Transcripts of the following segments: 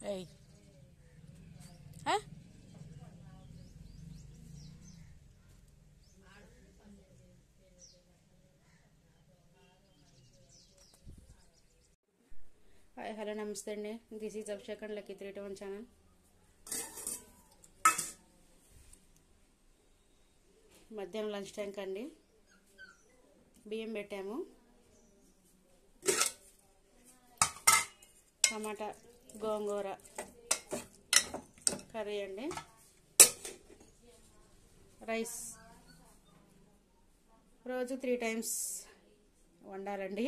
ఏయ్ ఆ? Hi hello నమస్తే అండి this is Abhishek and lucky three two one channel మధ్యాహ్నం లంచ్ టైంకి అండి బియ్యం పెట్టాము టమాటా గోంగూర కర్రీ అండి రైస్ రోజు త్రీ టైమ్స్ వండాలండి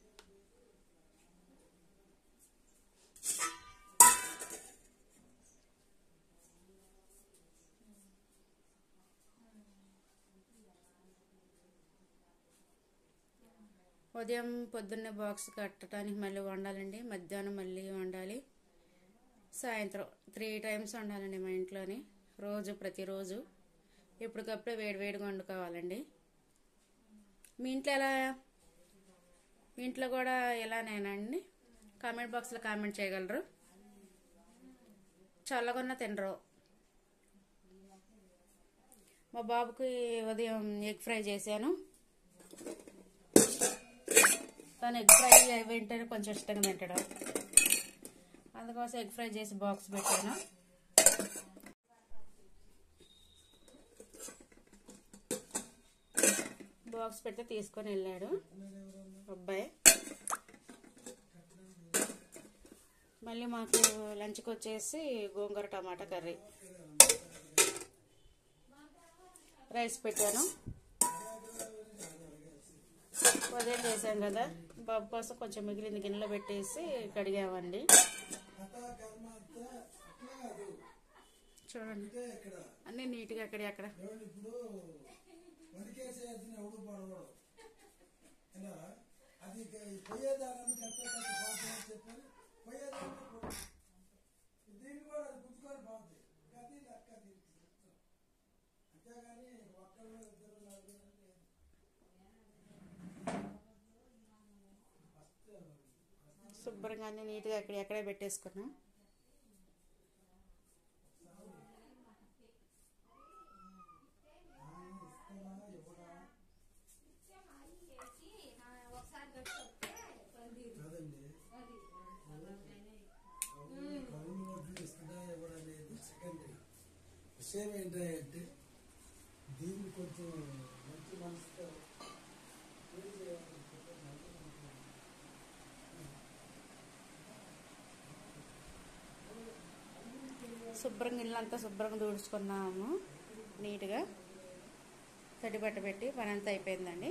ఉదయం పొద్దున్నే బాక్స్ కట్టడానికి మళ్ళీ వండాలండి మధ్యాహ్నం మళ్ళీ వండాలి సాయంత్రం త్రీ టైమ్స్ వండాలండి మా ఇంట్లోని రోజు ప్రతిరోజు ఎప్పటికప్పుడే వేడి వేడిగా వండుకోవాలండి మీ ఇంట్లో ఎలా మీ ఇంట్లో కూడా ఎలానేనండి కామెంట్ బాక్స్లో కామెంట్ చేయగలరు చల్లగొన్న తినరు మా బాబుకి ఉదయం ఎగ్ ఫ్రై చేశాను తను ఎగ్ ఫ్రై వెంటనే కొంచెం ఇష్టంగా తింటాడు అందుకోసం ఎగ్ ఫ్రై చేసి బాక్స్ పెట్టాను బాక్స్ పెడితే తీసుకొని వెళ్ళాడు అబ్బాయి మళ్ళీ మాకు లంచ్కి వచ్చేసి గోంగూర టమాటా కర్రీ రైస్ పెట్టాను ఉదయం చేసాం కదా బాబు కోసం కొంచెం మిగిలింది గిన్నెలో పెట్టేసి కడిగామండి చూడండి అన్నీ నీట్గా అక్కడ అక్కడ ఇప్పుడు వరికేసేసిన ఎవడు పడవడు ఎలా అది పోయేదానని కరెక్ట్గా బాగుంటుందని చెప్పారు పోయేదాన్ని దీన్ని కూడా అది గుర్తుకొని బాగుంది గది లెక్క దీనికి అంతేగాని ఒక్కళ్ళు ఇద్దరు నలుగురు లేదు శుభ్రంగా అన్ని నీట్గా అక్కడ ఎక్కడే పెట్టేసుకున్నాం కాదండి కవులు వడ్లు ఇస్తుందా ఎవరనేది సెకండరీ విషయం ఏంటంటే దీన్ని కొంచెం మంచి మనసుతో ఏం చేయాలనుకుంటే మంచి మనసుతో శుభ్రంగా ఇల్లంతా శుభ్రంగా తుడుచుకున్నాము నీట్గా తడి బట్ట పెట్టి పని అంతా అయిపోయిందండి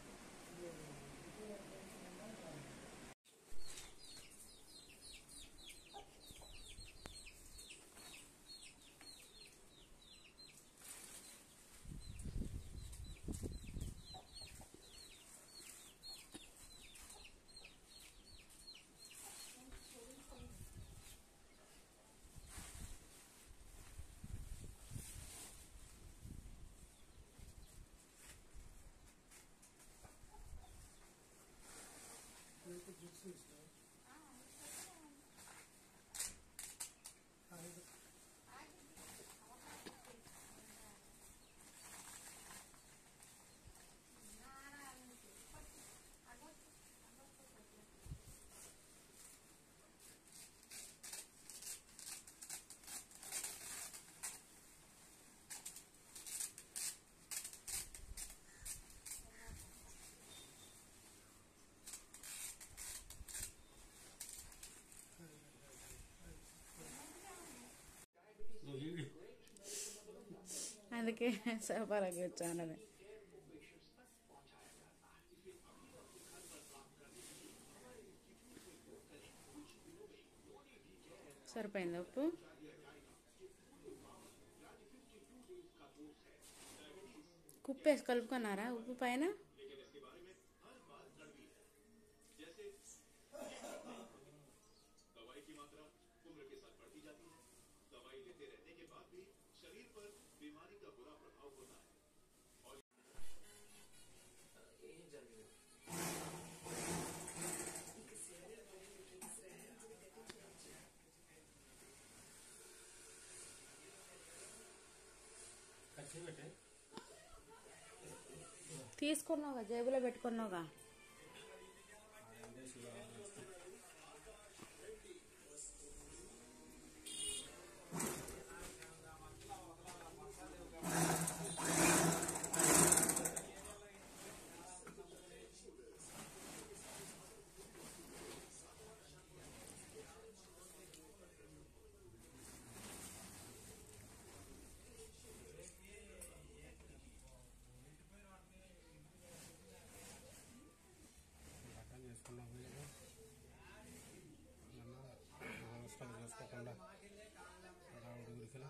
అందుకే సోఫాలోకి వచ్చాను అది సరిపోయింది ఉప్పు కుప్పు వేసి కలుపుకున్నారా ఉప్పు పైన తీసుకున్నావుగా జేబులో పెట్టుకున్నావుగా అర్థం చేసుకున్నాం మీరు నన్ను వ్యవస్థలు చేసుకోకుండా రావుడు ఉరికలు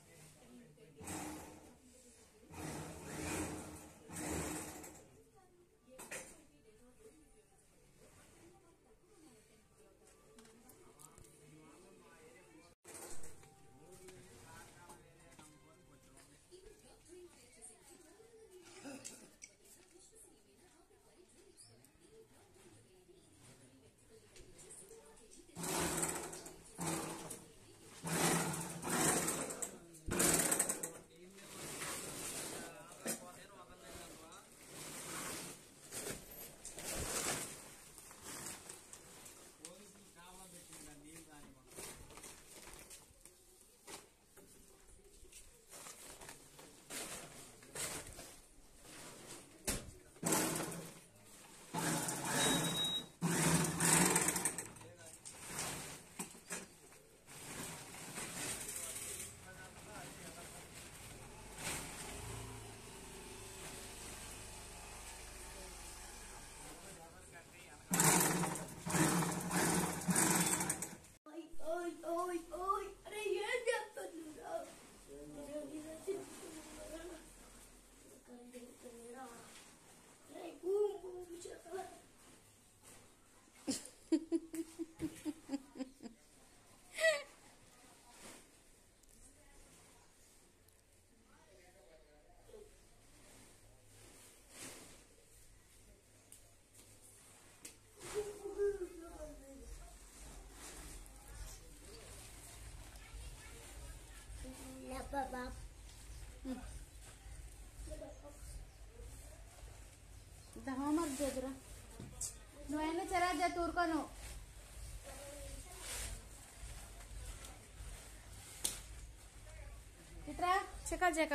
ఓయ్ ఓయ్ ఓయ్ ఓయ్ అరే ఏం చేస్తున్నావురా నేను తింటున్నాను అరే భూమి భూమి చెప్పరా బాబా హోంవర్క్ చేదురా నువ్వైనా చెరా చేతి ఊరుకోను ఇట్రా చెకా చెకా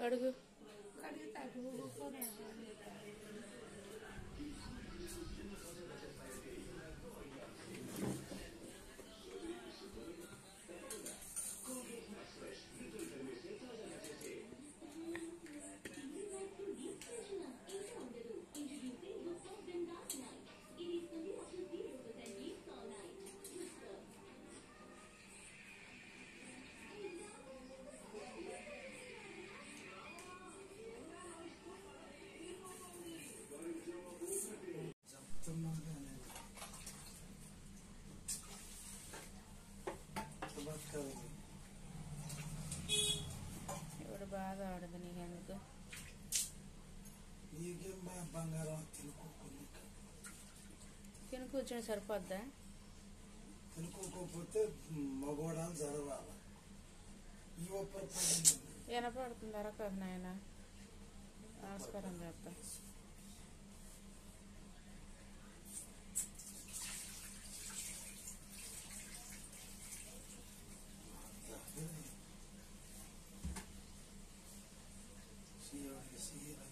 కడుగు చెప్తున్నాను కానీ బతకాలి ఇప్పుడు బాగా ఆడదు నీకెందుకు నీకేం బా- బంగారం తినుకోకుండా తిని కూర్చొని సరిపోద్దా తినుకోకపోతే మగోడాలు జరగాలి ఈ ఒప్పర్ పడింది వినపడుతుంది అరకదు నాయన నమస్కారం చేస్తా సీఎంకి సీఎం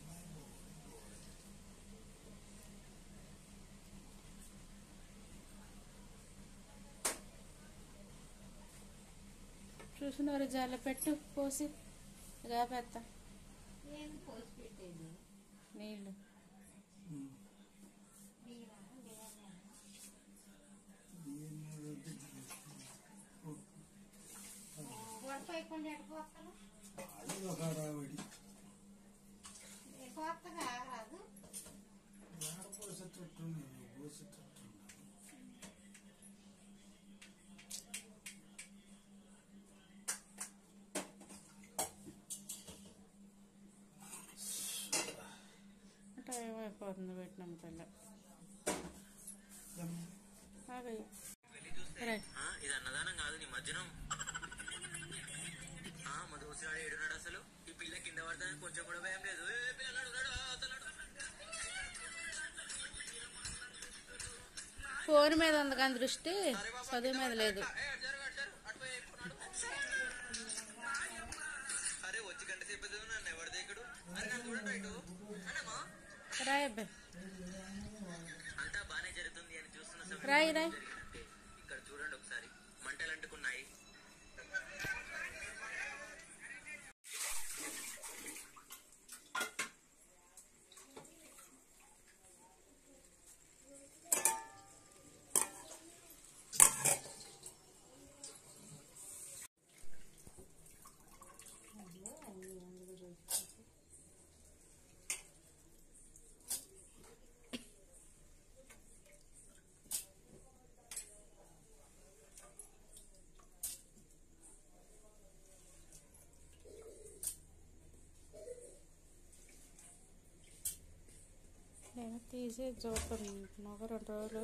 చూసినారు జాల పెట్టు పోసి గాపెత్త నీళ్ళు అది ఒక హడావిడి ఏడ పోసేటట్టు నేను పోసేటట్టు టైం అయిపోతుంది పెట్టినాం పిల్ల ఆగయ్య రైట్ ఆ, ఇది అన్నదానం కాదు నీ మధ్యనం ఆ, మా దోస్తుగాడు ఏడున్నాడు అసలు ఈ పిల్ల కింద పడతాను కొంచెం కూడా భయం లేదు ఏ, పిల్లగాడు ఉన్నాడు, ఆ, అతను ఫోన్ మీద ఉంది కానీ దృష్టి చదువు మీద లేదు ఏ, అటు జరుగు, అటు జరుగు, అటు పోయి, ఇప్పుడు నడు. అరే వచ్చి గంట సేపు అవుతుంది, నన్ను ఎవరు దేకుడు అరే నన్ను చూడండి ఇటు అన్నమ్మా రాయ్ అబ్బాయి అంతా బానే జరుగుతుంది అని చూస్తున్న సమయంలో రాయ్ రాయ్ జరిగినట్టే. ఇక్కడ చూడండి ఒకసారి మంటలు అంటుకున్నాయి నేను తీసి చూస్తాను ఒక రెండు రోజులు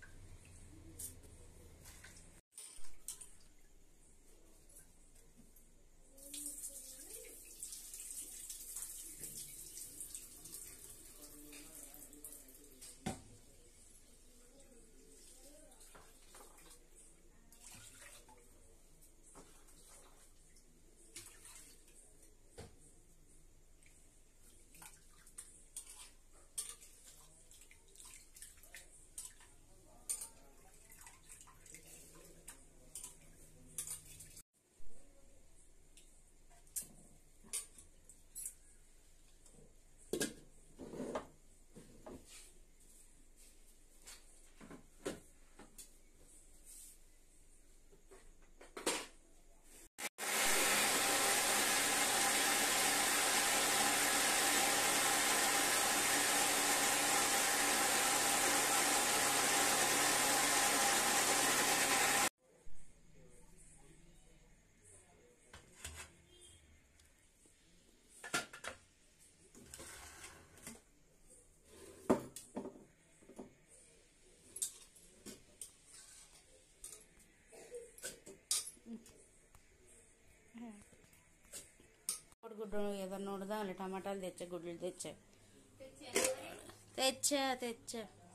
గుడ్డు ఏదన్నా వండుదాంలే టమాటాలు తెచ్చా గుడ్లు తెచ్చా తెచ్చా తెచ్చా